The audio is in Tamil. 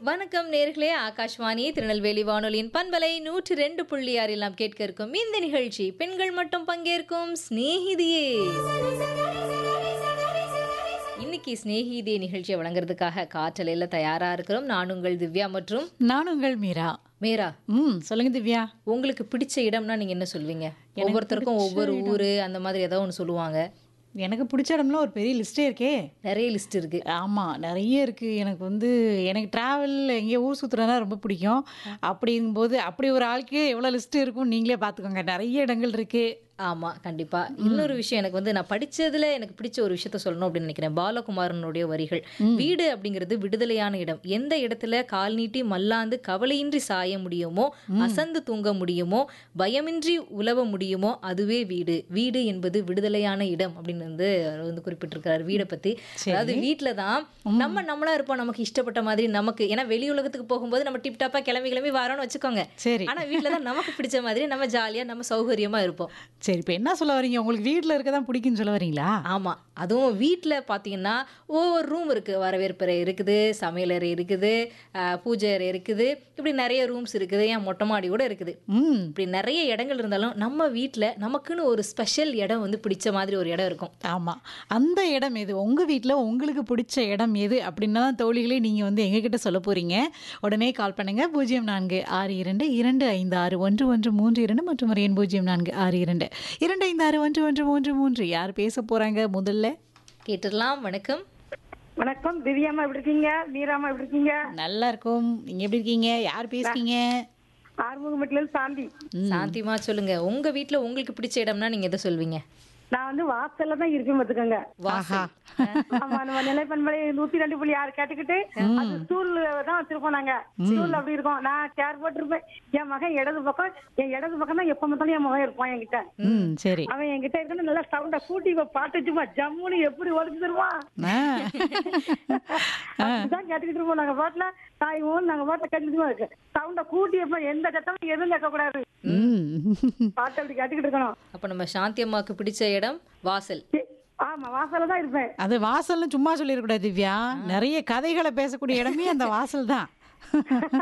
வணக்கம் நேர்களே ஆகாஷ்வாணி திருநெல்வேலி வானொலியின் பண்பலை நூற்றி ரெண்டு புள்ளி ஆறில் நாம் கேட்க இருக்கும் இந்த நிகழ்ச்சி பெண்கள் மட்டும் பங்கேற்கும் சிநேகிதியே இன்னைக்கு சிநேகிதியே நிகழ்ச்சியை வழங்குறதுக்காக காற்றலையில் தயாரா இருக்கிறோம் நான் உங்கள் திவ்யா மற்றும் நான் உங்கள் மீரா மேரா ம் சொல்லுங்க திவ்யா உங்களுக்கு பிடிச்ச இடம்னா நீங்க என்ன சொல்வீங்க ஒவ்வொருத்தருக்கும் ஒவ்வொரு ஊரு அந்த மாதிரி ஏதோ ஒன்று சொல்லுவாங்க எனக்கு பிடிச்ச இடம்லாம் ஒரு பெரிய லிஸ்டே இருக்கே நிறைய லிஸ்ட் இருக்கு ஆமாம் நிறைய இருக்குது எனக்கு வந்து எனக்கு ட்ராவல் எங்கேயோ ஊர் சுற்றுறதுனா ரொம்ப பிடிக்கும் அப்படிங்கும்போது அப்படி ஒரு ஆளுக்கு எவ்வளோ லிஸ்ட்டு இருக்கும் நீங்களே பார்த்துக்கோங்க நிறைய இடங்கள் இருக்குது ஆமா கண்டிப்பா இன்னொரு விஷயம் எனக்கு வந்து நான் படிச்சதுல எனக்கு பிடிச்ச ஒரு விஷயத்த சொல்லணும் அப்படின்னு நினைக்கிறேன் பாலகுமாரனுடைய வரிகள் வீடு அப்படிங்கிறது விடுதலையான இடம் எந்த இடத்துல கால் நீட்டி மல்லாந்து கவலையின்றி சாய முடியுமோ அசந்து தூங்க முடியுமோ பயமின்றி உலவ முடியுமோ அதுவே வீடு வீடு என்பது விடுதலையான இடம் அப்படின்னு வந்து அவர் வந்து குறிப்பிட்டிருக்கிறார் வீடை பத்தி அதாவது வீட்டில தான் நம்ம நம்மளா இருப்போம் நமக்கு இஷ்டப்பட்ட மாதிரி நமக்கு ஏன்னா வெளி உலகத்துக்கு போகும்போது நம்ம டிப் டாப்பா கிளம்பி கிளம்பி வரோம்னு வச்சுக்கோங்க சரி ஆனா வீட்டில தான் நமக்கு பிடிச்ச மாதிரி நம்ம ஜாலியா நம்ம சௌகரியமா இருப்போம் சரி இப்போ என்ன சொல்ல வரீங்க உங்களுக்கு வீட்டில் இருக்க தான் பிடிக்குன்னு சொல்ல வரீங்களா ஆமா அதுவும் வீட்டில் பார்த்தீங்கன்னா ஒவ்வொரு ரூம் இருக்கு வரவேற்பறை இருக்குது சமையலறை இருக்குது அஹ், பூஜை அறை இருக்குது இப்படி நிறைய ரூம்ஸ் இருக்குது ஏன் மொட்டை மாடி கூட இருக்குது ம் இப்படி நிறைய இடங்கள் இருந்தாலும் நம்ம வீட்டில் நமக்குன்னு ஒரு ஸ்பெஷல் இடம் வந்து பிடிச்ச மாதிரி ஒரு இடம் இருக்கும் ஆமாம் அந்த இடம் எது உங்கள் வீட்டில் உங்களுக்கு பிடிச்ச இடம் எது அப்படின்னா தான் தோழிகளே நீங்கள் வந்து எங்ககிட்ட சொல்ல போகிறீங்க உடனே கால் பண்ணுங்கள் பூஜ்ஜியம் நான்கு ஆறு இரண்டு இரண்டு ஐந்து ஆறு ஒன்று ஒன்று மூன்று இரண்டு மற்றும் ஒரு எண் பூஜ்ஜியம் நான்கு ஆறு இரண்டு இரண்டு ஐந்து ஆறு ஒன்று ஒன்று மூன்று மூன்று யார் பேச போகிறாங்க முதல்ல கேட்டுடலாம் வணக்கம் வணக்கம் திவ்யாமா எப்படி இருக்கீங்க மீராமா எப்படி இருக்கீங்க நல்லா இருக்கும் நீங்கள் எப்படி இருக்கீங்க யார் பேசுறீங்க ஆறுமுகமட்டில இருந்து சாந்தி சாந்திமா சொல்லுங்க உங்க வீட்டில் உங்களுக்கு பிடிச்ச இடம்னா நீங்க எதை சொல்வீங்க நான் வந்து வாசல்ல தான் இருப்பேன் பாத்துக்கோங்க ஆஹா ஆமா நம்ம நிலைப்பண்பலை நூத்தி ரெண்டு புள்ளி ஆறு கேட்டுக்கிட்டு அது ஸ்டூல் தான் வச்சிருப்போம் நாங்க ஸ்டூல் அப்படி இருக்கோம் நான் சேர் போட்டிருப்பேன் என் மகன் இடது பக்கம் என் இடது பக்கம் தான் எப்ப பார்த்தாலும் என் மகன் இருப்பான் என்கிட்ட ம் சரி அவன் என்கிட்ட இருக்கணும் நல்லா சவுண்டா கூட்டி இப்ப பாட்டு வச்சுமா ஜம்முன்னு எப்படி ஒழிச்சு தருவான் ஆ அப்படிதான் கேட்டுக்கிட்டு இருப்போம் நாங்க பாட்டுல தாய் ஊன் நாங்க பாட்டுல கேட்டுக்கிட்டு இருக்கு சவுண்டா கூட்டி எப்ப எந்த சத்தமும் எதுவும் கேட்க கூடாது ம் பாட்டு அப்படி கேட்டுக்கிட்டு இருக்கணும் அப்போ நம்ம சாந்தி அம்மாவுக்கு பிடிச்ச இடம் வாசல் ஆமா வாசல்ல தான் இருப்பேன் அது வாசல்னு சும்மா சொல்லிடக்கூடாது திவ்யா நிறைய கதைகளை பேசக்கூடிய இடமே அந்த வாசல் தான்